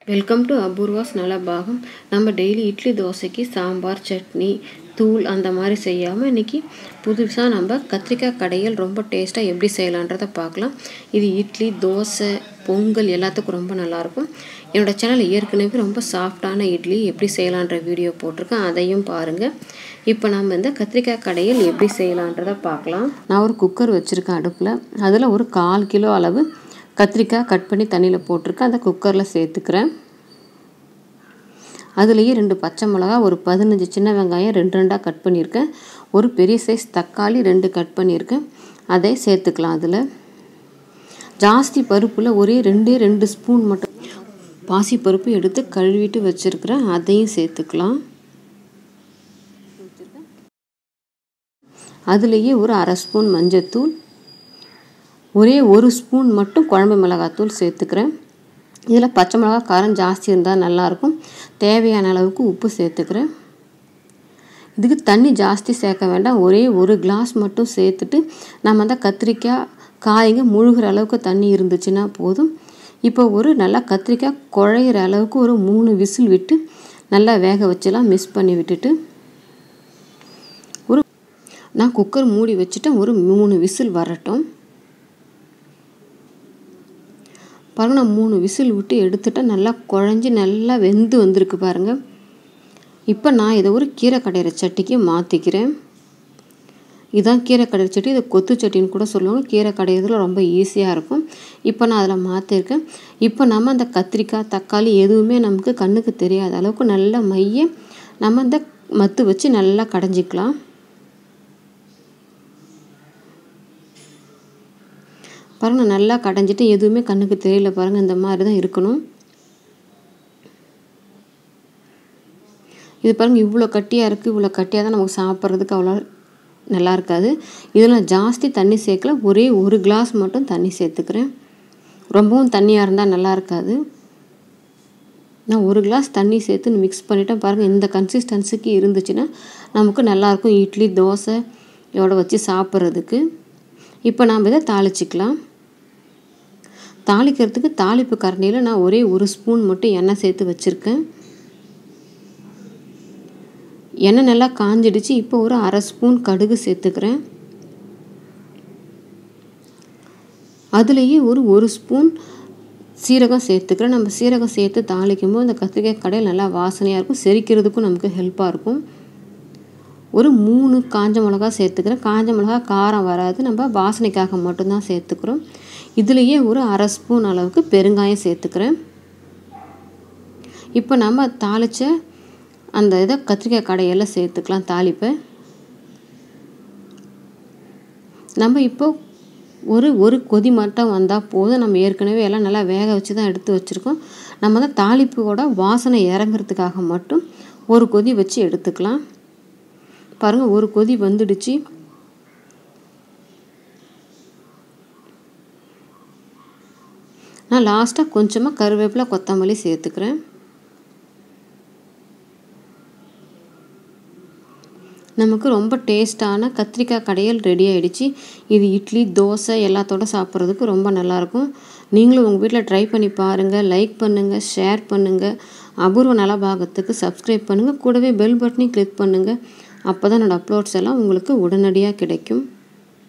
welcome to Apoorva's நலபாகம் நம்ம daily idli தோசைக்கு சாம்பார் சட்னி தூள் அந்த மாதிரி செய்யாமல் இன்றைக்கி புதுசாக நம்ம கத்திரிக்காய் கடையில் ரொம்ப டேஸ்ட்டாக எப்படி செய்யலான்றதை பார்க்கலாம் இது இட்லி தோசை பொங்கல் எல்லாத்துக்கும் ரொம்ப நல்லாயிருக்கும் என்னோடய சேனல் ஏற்கனவே ரொம்ப சாஃப்டான இட்லி எப்படி செய்யலான்ற வீடியோ போட்டிருக்கேன் அதையும் பாருங்கள் இப்போ நம்ம இந்த கத்திரிக்காய் கடையில் எப்படி செய்யலான்றதை பார்க்கலாம் நான் ஒரு குக்கர் வச்சுருக்கேன் அடுப்பில் அதில் ஒரு கால் கிலோ அளவு கத்திரிக்காய் கட் பண்ணி தண்ணியில் போட்டிருக்கேன் அதை குக்கரில் சேர்த்துக்கிறேன் அதுலேயே ரெண்டு பச்சை மிளகா ஒரு பதினஞ்சு சின்ன வெங்காயம் ரெண்டு ரெண்டாக கட் பண்ணியிருக்கேன் ஒரு பெரிய சைஸ் தக்காளி ரெண்டு கட் பண்ணியிருக்கேன் அதை சேர்த்துக்கலாம் அதில் ஜாஸ்தி பருப்பில் ஒரே ரெண்டே ரெண்டு ஸ்பூன் மட்டும் பாசி பருப்பு எடுத்து கழுவிட்டு வச்சுருக்கிறேன் அதையும் சேர்த்துக்கலாம் அதுலேயே ஒரு அரை ஸ்பூன் மஞ்சத்தூள் ஒரே ஒரு ஸ்பூன் மட்டும் குழம்பு மிளகாத்தூள் சேர்த்துக்கிறேன் இதில் பச்சை மிளகா காரம் ஜாஸ்தி இருந்தால் நல்லாயிருக்கும் தேவையான அளவுக்கு உப்பு சேர்த்துக்கிறேன் இதுக்கு தண்ணி ஜாஸ்தி சேர்க்க வேண்டாம் ஒரே ஒரு கிளாஸ் மட்டும் சேர்த்துட்டு நம்ம அந்த கத்திரிக்காய் காய்ங்க முழுகிற அளவுக்கு தண்ணி இருந்துச்சுன்னா போதும் இப்போ ஒரு நல்லா கத்திரிக்காய் குழையிற அளவுக்கு ஒரு மூணு விசில் விட்டு நல்லா வேக வச்சலாம் மிஸ் பண்ணி விட்டுட்டு ஒரு நான் குக்கர் மூடி வச்சுட்டேன் ஒரு மூணு விசில் வரட்டும் பாருங்கள் நான் மூணு விசில் விட்டு எடுத்துட்டேன் நல்லா குழஞ்சி நல்லா வெந்து வந்திருக்கு பாருங்கள் இப்போ நான் இதை ஒரு கீரை கடையிற சட்டிக்கு மாற்றிக்கிறேன் இதுதான் கீரை கடையிற சட்டி இதை கொத்து சட்டின்னு கூட சொல்லுவாங்க கீரை கடையிறதுல ரொம்ப ஈஸியாக இருக்கும் இப்போ நான் அதில் மாற்றிருக்கேன் இப்போ நம்ம அந்த கத்திரிக்காய் தக்காளி எதுவுமே நமக்கு கண்ணுக்கு தெரியாத அளவுக்கு நல்லா மைய நம்ம இந்த மத்து வச்சு நல்லா கடைஞ்சிக்கலாம் பாருங்கள் நல்லா கடைஞ்சிட்டு எதுவுமே கண்ணுக்கு தெரியல பாருங்கள் இந்த மாதிரி தான் இருக்கணும் இது பாருங்கள் இவ்வளோ கட்டியாக இருக்குது இவ்வளோ கட்டியாக தான் நமக்கு சாப்பிட்றதுக்கு அவ்வளோ நல்லா இருக்காது இதில் ஜாஸ்தி தண்ணி சேர்க்கல ஒரே ஒரு கிளாஸ் மட்டும் தண்ணி சேர்த்துக்கிறேன் ரொம்பவும் தண்ணியாக இருந்தால் நல்லா இருக்காது நான் ஒரு கிளாஸ் தண்ணி சேர்த்து மிக்ஸ் பண்ணிவிட்டேன் பாருங்கள் இந்த கன்சிஸ்டன்சிக்கு இருந்துச்சுன்னா நமக்கு நல்லாயிருக்கும் இட்லி தோசை இதோட வச்சு சாப்பிட்றதுக்கு இப்போ நாம் இதை தாளிச்சிக்கலாம் தாளிக்கிறதுக்கு தாளிப்பு கரண்டியில் நான் ஒரே ஒரு ஸ்பூன் மட்டும் எண்ணெய் சேர்த்து வச்சுருக்கேன் எண்ணெய் நல்லா காஞ்சிடுச்சு இப்போ ஒரு அரை ஸ்பூன் கடுகு சேர்த்துக்கிறேன் அதுலேயே ஒரு ஒரு ஸ்பூன் சீரகம் சேர்த்துக்கிறேன் நம்ம சீரகம் சேர்த்து தாளிக்கும் போது இந்த கத்திரிக்காய் கடையில் நல்லா வாசனையாக இருக்கும் செரிக்கிறதுக்கும் நமக்கு ஹெல்ப்பாக இருக்கும் ஒரு மூணு காஞ்ச மிளகா சேர்த்துக்கிறேன் காஞ்ச மிளகா காரம் வராது நம்ம வாசனைக்காக மட்டும்தான் சேர்த்துக்கிறோம் இதுலேயே ஒரு அரை ஸ்பூன் அளவுக்கு பெருங்காயம் சேர்த்துக்கிறேன் இப்போ நம்ம தாளித்த அந்த இதை கத்திரிக்காய் கடையெல்லாம் சேர்த்துக்கலாம் தாளிப்பை நம்ம இப்போ ஒரு ஒரு கொதி மட்டும் வந்தால் போதும் நம்ம ஏற்கனவே எல்லாம் நல்லா வேக வச்சு தான் எடுத்து வச்சுருக்கோம் நம்ம தான் தாளிப்போட வாசனை இறங்குறதுக்காக மட்டும் ஒரு கொதி வச்சு எடுத்துக்கலாம் பாருங்கள் ஒரு கொதி வந்துடுச்சு நான் லாஸ்ட்டாக கொஞ்சமாக கருவேப்பிலை கொத்தமல்லி சேர்த்துக்கிறேன் நமக்கு ரொம்ப டேஸ்ட்டான கத்திரிக்காய் கடையல் ரெடி ஆகிடுச்சு இது இட்லி தோசை எல்லாத்தோட சாப்பிட்றதுக்கு ரொம்ப நல்லாயிருக்கும் நீங்களும் உங்கள் வீட்டில் ட்ரை பண்ணி பாருங்கள் லைக் பண்ணுங்கள் ஷேர் பண்ணுங்கள் அபூர்வ நலபாகத்துக்கு சப்ஸ்கிரைப் பண்ணுங்கள் கூடவே பெல் பட்டனையும் கிளிக் பண்ணுங்கள் அப்போ தான் என்னோடய அப்லோட்ஸ் எல்லாம் உங்களுக்கு உடனடியாக கிடைக்கும்